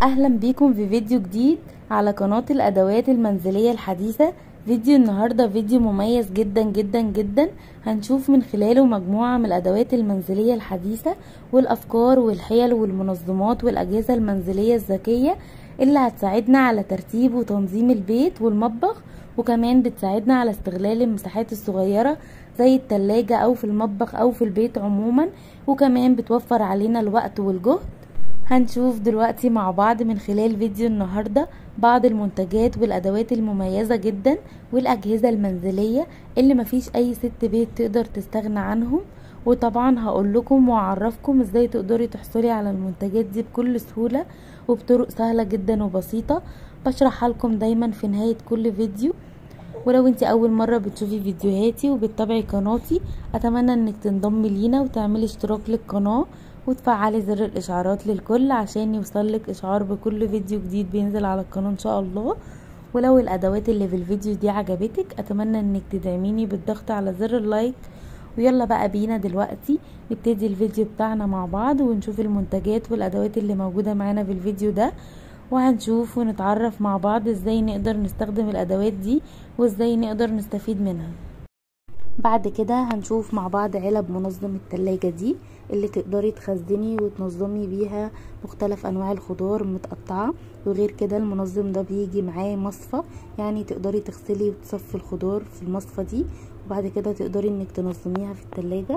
اهلا بيكم في فيديو جديد على قناة الادوات المنزلية الحديثة فيديو النهاردة فيديو مميز جدا جدا جدا هنشوف من خلاله مجموعة من الادوات المنزلية الحديثة والافكار والحيل والمنظمات والاجهزة المنزلية الذكية اللي هتساعدنا على ترتيب وتنظيم البيت والمطبخ وكمان بتساعدنا على استغلال المساحات الصغيرة زي التلاجة او في المطبخ او في البيت عموما وكمان بتوفر علينا الوقت والجهد هنشوف دلوقتي مع بعض من خلال فيديو النهاردة بعض المنتجات والأدوات المميزة جدا والأجهزة المنزلية اللي مفيش أي ست بيت تقدر تستغنى عنهم وطبعا هقول لكم واعرفكم ازاي تقدري تحصلي على المنتجات دي بكل سهولة وبطرق سهلة جدا وبسيطة بشرحها لكم دايما في نهاية كل فيديو ولو انت اول مرة بتشوفي فيديوهاتي وبتتابعي قناتي اتمنى انك تنضمي لينا وتعملي اشتراك للقناة وتفعلي زر الاشعارات للكل عشان يوصلك اشعار بكل فيديو جديد بينزل على القناة ان شاء الله ولو الادوات اللي في الفيديو دي عجبتك اتمنى انك تدعميني بالضغط على زر اللايك ويلا بقى بينا دلوقتي نبتدي الفيديو بتاعنا مع بعض ونشوف المنتجات والادوات اللي موجودة معانا في الفيديو ده وهنشوف ونتعرف مع بعض ازاي نقدر نستخدم الادوات دي وازاي نقدر نستفيد منها بعد كده هنشوف مع بعض علب منظم التلاجة دي اللي تقدري تخزني وتنظمي بيها مختلف انواع الخضار متقطعة وغير كده المنظم ده بيجي معاه مصفى يعني تقدري تغسلي وتصفي الخضار في المصفى دي وبعد كده تقدري انك تنظميها في التلاجة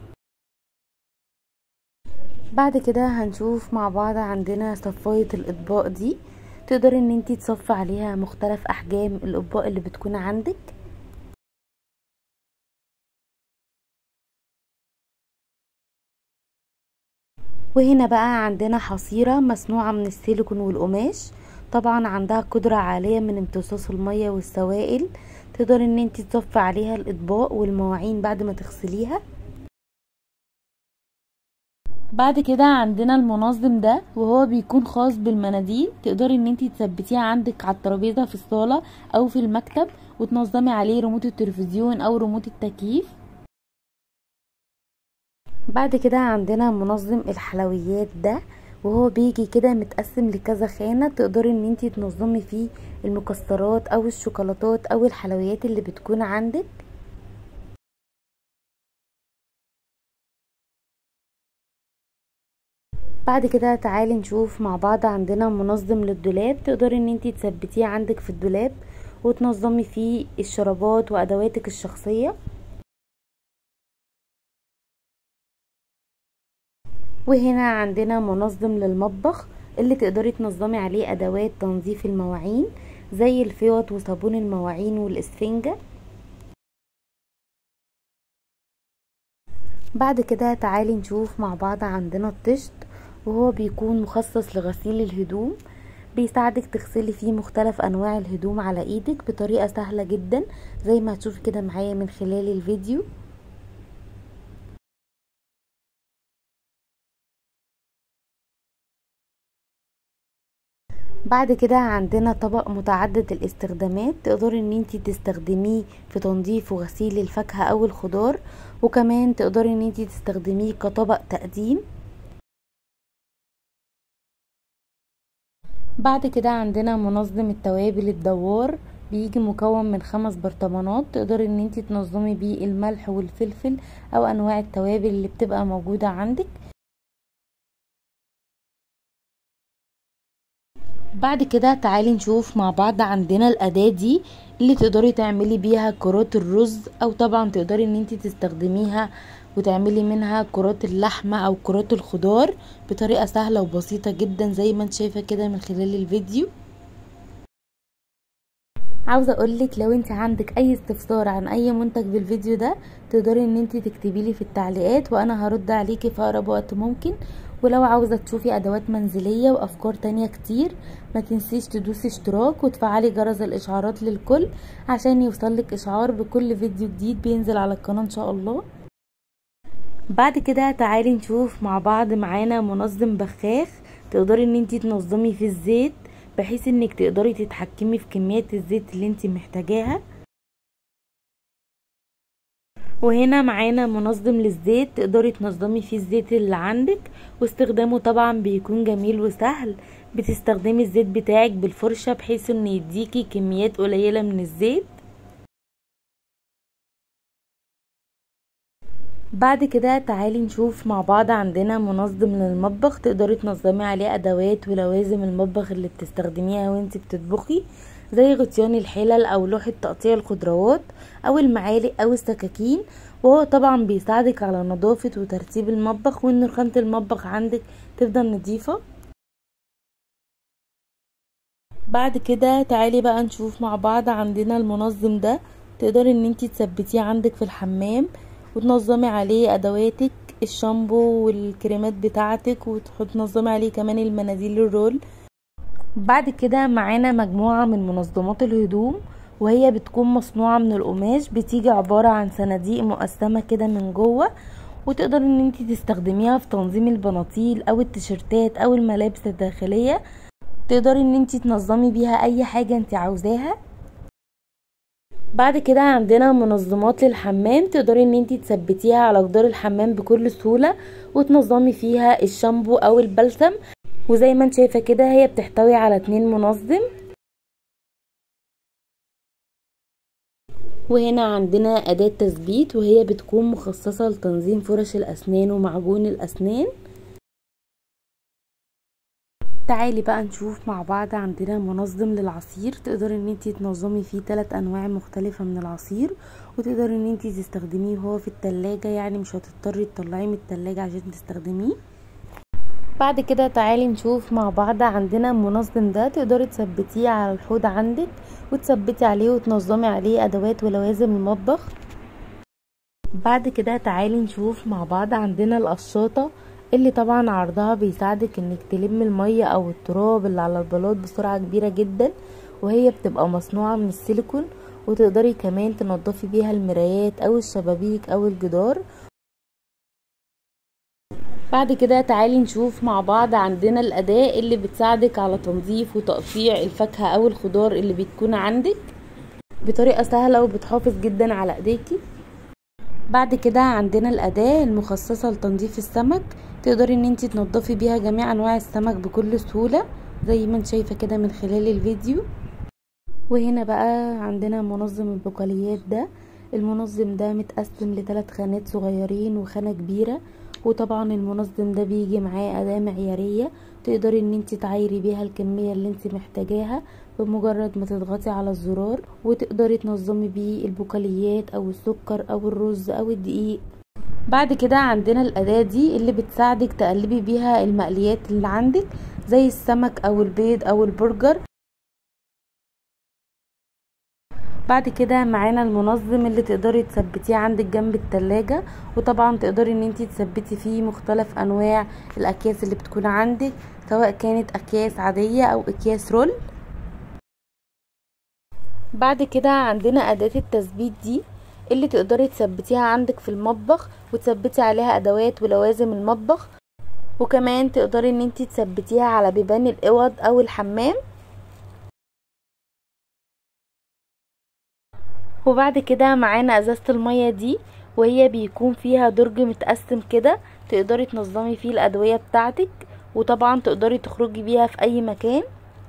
بعد كده هنشوف مع بعض عندنا صفاية الاطباق دي تقدري ان انتي تصفي عليها مختلف احجام الاطباق اللي بتكون عندك وهنا بقى عندنا حصيرة مصنوعة من السيليكون والقماش طبعا عندها قدرة عالية من امتصاص المية والسوائل تقدر ان انت تصفي عليها الاطباق والمواعين بعد ما تغسليها بعد كده عندنا المنظم ده وهو بيكون خاص بالمناديل تقدري ان انت تثبتيها عندك على الترابيزه في الصاله او في المكتب وتنظمي عليه ريموت التلفزيون او ريموت التكييف بعد كده عندنا منظم الحلويات ده وهو بيجي كده متقسم لكذا خانة تقدري ان انتي تنظمي فيه المكسرات او الشوكولاتات او الحلويات اللي بتكون عندك بعد كده تعالي نشوف مع بعض عندنا منظم للدولاب تقدري ان انتي تثبتيه عندك في الدولاب وتنظمي فيه الشرابات وادواتك الشخصيه وهنا عندنا منظم للمطبخ اللي تقدري تنظمي عليه ادوات تنظيف المواعين زي الفيوط وصابون المواعين والاسفنجة بعد كده تعالي نشوف مع بعض عندنا الطشت وهو بيكون مخصص لغسيل الهدوم بيساعدك تغسلي فيه مختلف انواع الهدوم على ايدك بطريقة سهلة جدا زي ما هتشوفي كده معايا من خلال الفيديو بعد كده عندنا طبق متعدد الاستخدامات تقدري ان انتي تستخدميه في تنظيف وغسيل الفاكهة او الخضار وكمان تقدري ان انتي تستخدميه كطبق تقديم بعد كده عندنا منظم التوابل الدوار بيجي مكون من خمس برطمانات تقدري ان انتي تنظمي بيه الملح والفلفل او انواع التوابل اللي بتبقى موجودة عندك بعد كده تعالي نشوف مع بعض عندنا الاداة دي اللي تقدري تعملي بيها كرات الرز او طبعا تقدري ان انتي تستخدميها وتعملي منها كرات اللحمة او كرات الخضار بطريقة سهلة وبسيطة جدا زي ما انت شايفة كده من خلال الفيديو عاوزه اقولك لو انت عندك اي استفسار عن اي منتج في الفيديو ده تقدري ان انت تكتبي لي في التعليقات وانا هرد عليكي في اقرب وقت ممكن ولو عاوزة تشوفي ادوات منزلية وافكار تانية كتير ما تنسيش تدوسي اشتراك وتفعلي جرس الاشعارات للكل عشان يوصلك اشعار بكل فيديو جديد بينزل على القناة ان شاء الله بعد كده تعالي نشوف مع بعض معانا منظم بخاخ تقدري ان انتي تنظمي في الزيت بحيث انك تقدري تتحكمي في كميات الزيت اللي انتي محتاجاها وهنا معانا منظم للزيت تقدري تنظمي فيه الزيت اللي عندك واستخدامه طبعا بيكون جميل وسهل بتستخدمي الزيت بتاعك بالفرشة بحيث ان يديكي كميات قليلة من الزيت بعد كده تعالي نشوف مع بعض عندنا منظم للمطبخ تقدري تنظمي عليه ادوات ولوازم المطبخ اللي بتستخدميها وانت بتطبخي زي غطيان الحلل او لوحة تقطيع الخضروات او المعالق او السكاكين وهو طبعا بيساعدك على نظافة وترتيب المطبخ وان رخامة المطبخ عندك تفضل نظيفة بعد كده تعالي بقى نشوف مع بعض عندنا المنظم ده تقدري ان انتي تثبتيه عندك في الحمام وتنظمي عليه ادواتك الشامبو والكريمات بتاعتك وتنظمي عليه كمان المناديل الرول بعد كده معانا مجموعة من منظمات الهدوم وهي بتكون مصنوعة من القماش بتيجي عبارة عن صناديق مقسمة كده من جوه وتقدر ان انت تستخدميها في تنظيم البناطيل او التيشيرتات او الملابس الداخلية تقدري ان انت تنظمي بيها اي حاجة انت عاوزاها بعد كده عندنا منظمات للحمام تقدري ان انت تثبتيها على جدار الحمام بكل سهولة وتنظمي فيها الشامبو او البلسم وزي ما انت شايفة كده هي بتحتوي على اتنين منظم وهنا عندنا أداة تثبيت وهي بتكون مخصصة لتنظيم فرش الأسنان ومعجون الأسنان تعالي بقى نشوف مع بعض عندنا منظم للعصير تقدري ان انتي تنظمي فيه ثلاث انواع مختلفة من العصير وتقدري ان انتي تستخدميه وهو في التلاجة يعني مش هتضطري تطلعيه من التلاجة عشان تستخدميه بعد كده تعالي نشوف مع بعض عندنا المنظم ده تقدري تثبتيه على الحوض عندك وتثبتي عليه وتنظمي عليه ادوات ولوازم المطبخ بعد كده تعالي نشوف مع بعض عندنا القشاطة اللي طبعا عرضها بيساعدك انك تلم المية او التراب اللي على البلاط بسرعة كبيرة جدا وهي بتبقى مصنوعة من السيليكون وتقدري كمان تنضفي بيها المرايات او الشبابيك او الجدار بعد كده تعالي نشوف مع بعض عندنا الأداة اللي بتساعدك على تنظيف وتقطيع الفاكهة أو الخضار اللي بتكون عندك بطريقة سهلة وبتحافظ جدا على ايديكي بعد كده عندنا الأداة المخصصة لتنظيف السمك تقدري ان انتي تنضفي بيها جميع انواع السمك بكل سهولة زي ما انت شايفة كده من خلال الفيديو وهنا بقى عندنا منظم البقاليات ده المنظم ده متقسم لثلاث خانات صغيرين وخانة كبيرة وطبعا المنظم ده بيجي معاه اداة معيارية تقدري ان انت تعايري بيها الكمية اللي انت محتاجاها بمجرد ما تضغطي على الزرار وتقدري تنظمي بيه البقاليات او السكر او الرز او الدقيق بعد كده عندنا الاداة دي اللي بتساعدك تقلبي بيها المقليات اللي عندك زي السمك او البيض او البرجر بعد كده معانا المنظم اللي تقدري تثبتيه عندك جنب التلاجة وطبعا تقدري ان انتي تثبتي فيه مختلف انواع الاكياس اللي بتكون عندك سواء كانت اكياس عادية او اكياس رول بعد كده عندنا اداة التثبيت دي اللي تقدري تثبتيها عندك في المطبخ وتثبتي عليها ادوات ولوازم المطبخ وكمان تقدري ان انتي تثبتيها على بيبان الاوض او الحمام وبعد كده معانا ازازة المية دي وهي بيكون فيها درج متقسم كده تقدري تنظمي فيه الادوية بتاعتك وطبعا تقدري تخرجي بيها في اي مكان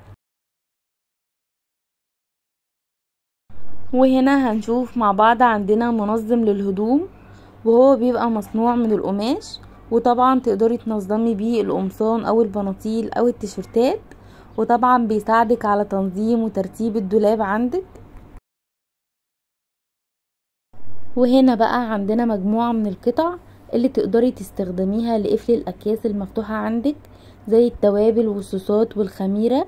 وهنا هنشوف مع بعض عندنا منظم للهدوم وهو بيبقى مصنوع من القماش وطبعا تقدري تنظمي بيه القمصان او البناطيل او التيشيرتات وطبعا بيساعدك على تنظيم وترتيب الدولاب عندك وهنا بقى عندنا مجموعة من القطع اللي تقدري تستخدميها لقفل الأكياس المفتوحة عندك زي التوابل والصوصات والخميرة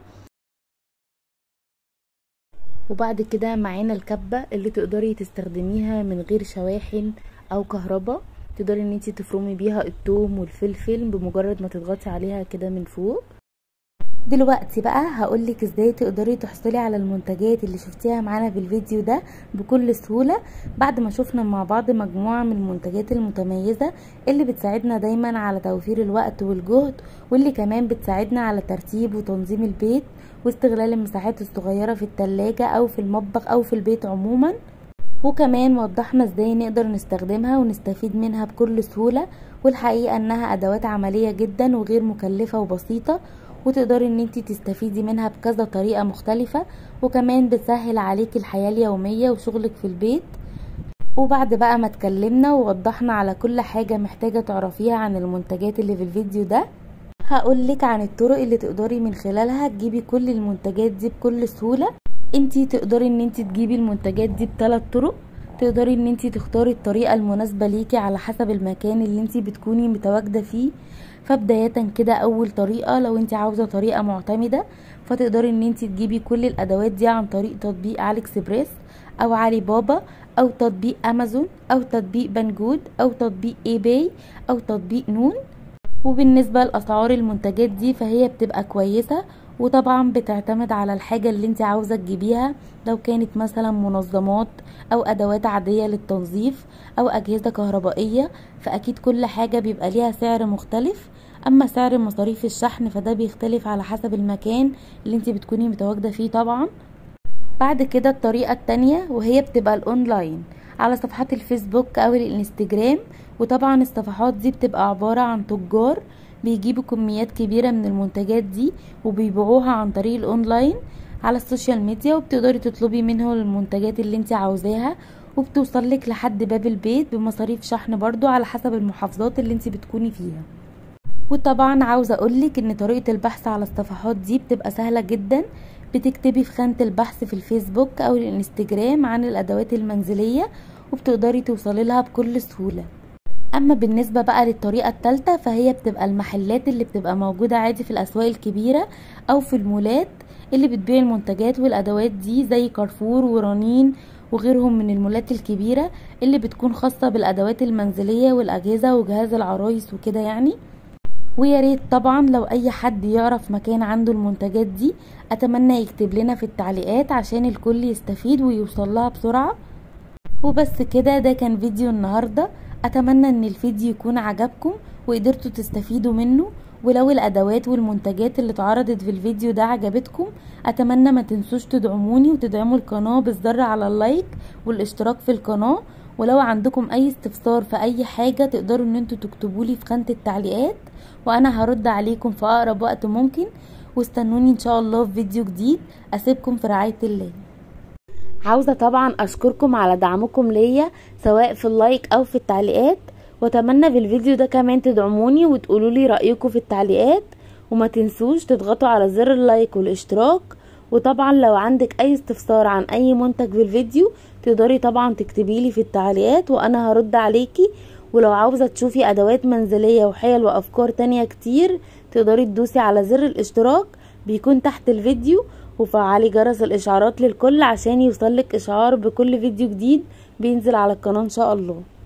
وبعد كده معانا الكبة اللي تقدري تستخدميها من غير شواحن أو كهرباء تقدري ان انتي تفرمي بيها الثوم والفلفل بمجرد ما تضغطي عليها كده من فوق دلوقتي بقى هقولك ازاي تقدري تحصلي على المنتجات اللي شفتيها معانا في الفيديو ده بكل سهولة بعد ما شفنا مع بعض مجموعة من المنتجات المتميزة اللي بتساعدنا دايما على توفير الوقت والجهد واللي كمان بتساعدنا على ترتيب وتنظيم البيت واستغلال المساحات الصغيرة في التلاجة او في المطبخ او في البيت عموما وكمان وضحنا ازاي نقدر نستخدمها ونستفيد منها بكل سهولة والحقيقة انها ادوات عملية جدا وغير مكلفة وبسيطة وتقدري ان انت تستفيدي منها بكذا طريقة مختلفة وكمان بتسهل عليكي الحياة اليومية وشغلك في البيت وبعد بقى ما اتكلمنا ووضحنا على كل حاجة محتاجة تعرفيها عن المنتجات اللي في الفيديو ده هقولك عن الطرق اللي تقدري من خلالها تجيبي كل المنتجات دي بكل سهولة انتي تقدري ان انتي تجيبي المنتجات دي بثلاث طرق تقدري ان انتي تختاري الطريقة المناسبة ليكي على حسب المكان اللي انتي بتكوني متواجدة فيه فبداية كده اول طريقة لو انتي عاوزة طريقة معتمدة فتقدري ان انتي تجيبي كل الادوات دي عن طريق تطبيق علي اكسبريس او علي بابا او تطبيق امازون او تطبيق بنجود او تطبيق اي باي او تطبيق نون وبالنسبة لأسعار المنتجات دي فهي بتبقى كويسة وطبعا بتعتمد على الحاجة اللي انت عاوزة تجيبيها لو كانت مثلا منظمات او ادوات عادية للتنظيف او اجهزة كهربائية فاكيد كل حاجة بيبقى ليها سعر مختلف اما سعر مصاريف الشحن فده بيختلف على حسب المكان اللي انت بتكوني متواجدة فيه طبعا بعد كده الطريقة التانية وهي بتبقى الاونلاين على صفحات الفيسبوك او الانستجرام وطبعا الصفحات دي بتبقى عبارة عن تجار بيجيبوا كميات كبيرة من المنتجات دي وبيبيعوها عن طريق الاونلاين على السوشيال ميديا وبتقدري تطلبي منهم المنتجات اللي انت عاوزاها وبتوصل لك لحد باب البيت بمصاريف شحن برضو على حسب المحافظات اللي انت بتكوني فيها وطبعا عاوزة اقولك ان طريقة البحث على الصفحات دي بتبقى سهلة جدا بتكتبي في خانة البحث في الفيسبوك او الانستجرام عن الادوات المنزلية وبتقدري توصلي لها بكل سهولة اما بالنسبة بقى للطريقة التالتة فهي بتبقى المحلات اللي بتبقى موجودة عادي في الاسواق الكبيرة او في المولات اللي بتبيع المنتجات والادوات دي زي كارفور ورنين وغيرهم من المولات الكبيرة اللي بتكون خاصة بالادوات المنزلية والاجهزة وجهاز العرايس وكده يعني ويا ريت طبعا لو اي حد يعرف مكان عنده المنتجات دي اتمنى يكتب لنا في التعليقات عشان الكل يستفيد ويوصل لها بسرعة وبس كده ده كان فيديو النهاردة اتمنى ان الفيديو يكون عجبكم وقدرتوا تستفيدوا منه ولو الادوات والمنتجات اللي اتعرضت في الفيديو ده عجبتكم اتمنى ما تنسوش تدعموني وتدعموا القناة بالضغط على اللايك والاشتراك في القناة ولو عندكم اي استفسار في اي حاجة تقدروا ان انتوا تكتبولي في خانة التعليقات وانا هرد عليكم في اقرب وقت ممكن واستنوني ان شاء الله في فيديو جديد اسيبكم في رعاية الله عاوزة طبعا اشكركم على دعمكم ليا سواء في اللايك او في التعليقات واتمنى في الفيديو ده كمان تدعموني وتقولوا لي رايكم في التعليقات وما تنسوش تضغطوا على زر اللايك والاشتراك وطبعا لو عندك اي استفسار عن اي منتج في الفيديو تقدري طبعا تكتبي لي في التعليقات وانا هرد عليكي ولو عاوزة تشوفي ادوات منزلية وحيل وافكار تانية كتير تقدري تدوسي على زر الاشتراك بيكون تحت الفيديو وفعلي جرس الاشعارات للكل عشان يوصلك اشعار بكل فيديو جديد بينزل على القناة ان شاء الله